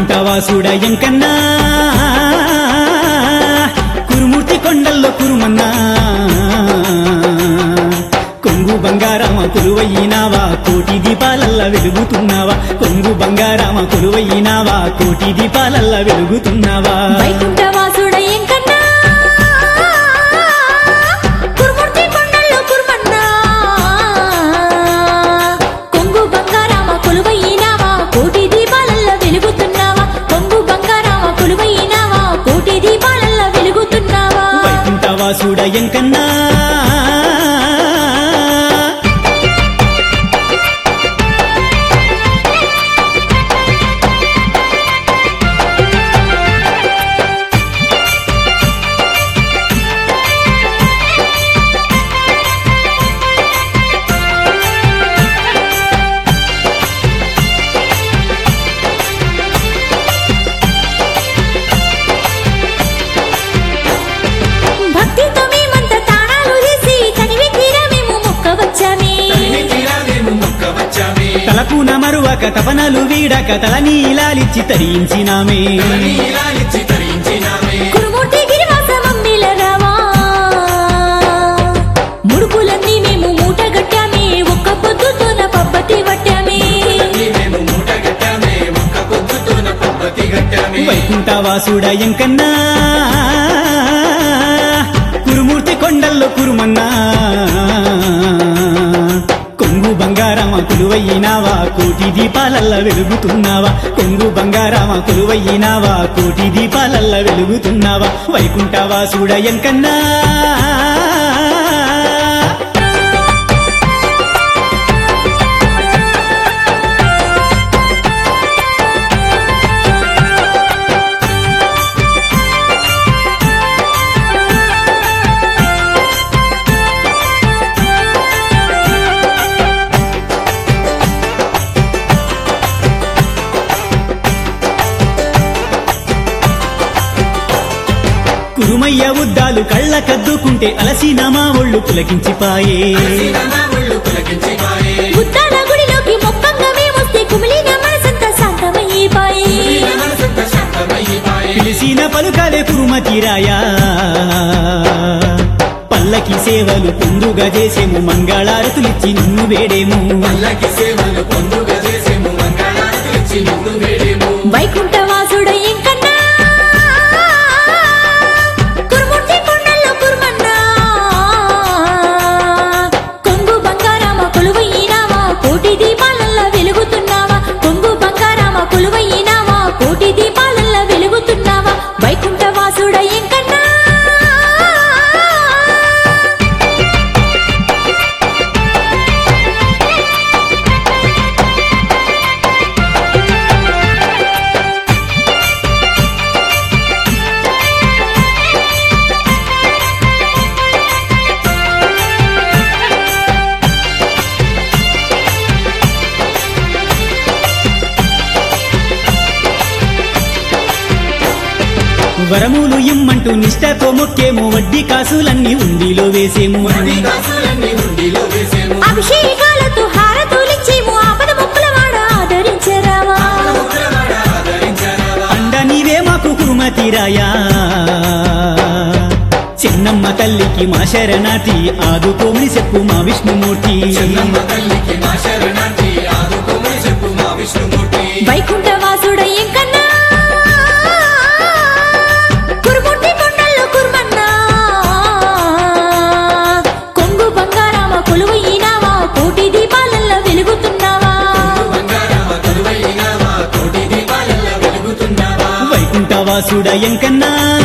వైకుంఠవాసుడ ఎంకన్నా కురుమూర్తి కొండల్లో కురుమన్నా కొంగు బంగారామ కొలువయ్యినావా కోటి దీపాలల్ల వెలుగుతున్నావా కొంగు బంగారామ కొలువయ్యినావా కోటి దీపాలల్ల వెలుగుతున్నావా వైకుంఠవాసుడ ఎంకన్నా కురుమూర్తి కొండల్లో కురుమన్నా కొంగు బంగారామ కొలువయ్యినావా కోటి దీపాలల్ల వెలుగుతున్నావా కొంగు బంగారామ కొలువయ్యినావా కోటి దీపాలల్ల వెలుగుతున్నావా వైకుంఠవాసుడ ఎంకన్నా భక్తితో మేమంతా తాళాలు తీసి తనివి తీరా మేము మొక్క వచ్చామే తలకు నమరువక తపనలు వీడక తలనీలాలిచ్చి తరించినామే కురుమూర్తి గిరివాస మమ్మిల రావా ముడుపులన్నీ మేము మూట గట్టామే ఒక్క పొద్దుతోన పబ్బతి పట్టామే వైకుంఠవాసుడ ఎంకన్నా కురుమూర్తి కొండల్లో కురుమన్నా కొంగు బంగారామ కొలువయ్యినావా కోటి దీపాలల్ల వెలుగుతున్నావా కొంగు బంగారామ కొలువయ్యినావా కోటి దీపాలల్ల వెలుగుతున్నావా వైకుంఠవాసుడ ఎంకన్నా కురుమయ్య ఉద్దాలు కళ్ళ కద్దుకుంటే అలసిన మా ఒళ్ళు పులకించిపాయే బుద్ధాల గుడిలోకి మొక్కంగా మేమొస్తే కుమిలిన మనసంతా శాంతమయ్యిపాయే పిలిసిన పలుకలే కురుమతిరాయా పల్లకి సేవలు పొందుగా చేసేము మంగళారతులిచ్చి నిన్ను వేడేము వైకుంఠవాసుడ ఎంకన్నా కురుమూర్తి కొండల్లో కురుమన్నా కొంగు బంగారామ కొలువయ్యినావా కోటి దీపాలల్ల వెలుగుతున్నావా కొంగు బంగారామ కొలువయ్యినావా కోటి దీపాలల్ల వెలుగుతున్నావా వైకుంఠవాసుడ ఎంకన్నా వరములు ఇమ్మంటూ నిష్టతో మొక్కేము వడ్డీ కాసులన్నీ ఉండిలో వేసేము అభిషేకాలతో హారతులిచ్చేము ఆపద మొక్కుల వాడ ఆదరించరావా అండ నీవే మాకు కురుమతిరాయా చిన్నమ్మ తల్లికి మా శరణాతి ఆదుకోమని చెప్పు మా విష్ణుమూర్తి వైకుంఠవాసుడ ఎంకన్నా కురుమూర్తి కొండల్లో కురుమన్నా కొంగు బంగారామ కొలువయ్యినావా కోటి దీపాలల్ల వెలుగుతున్నావా వైకుంఠవాసుడ ఎంకన్నా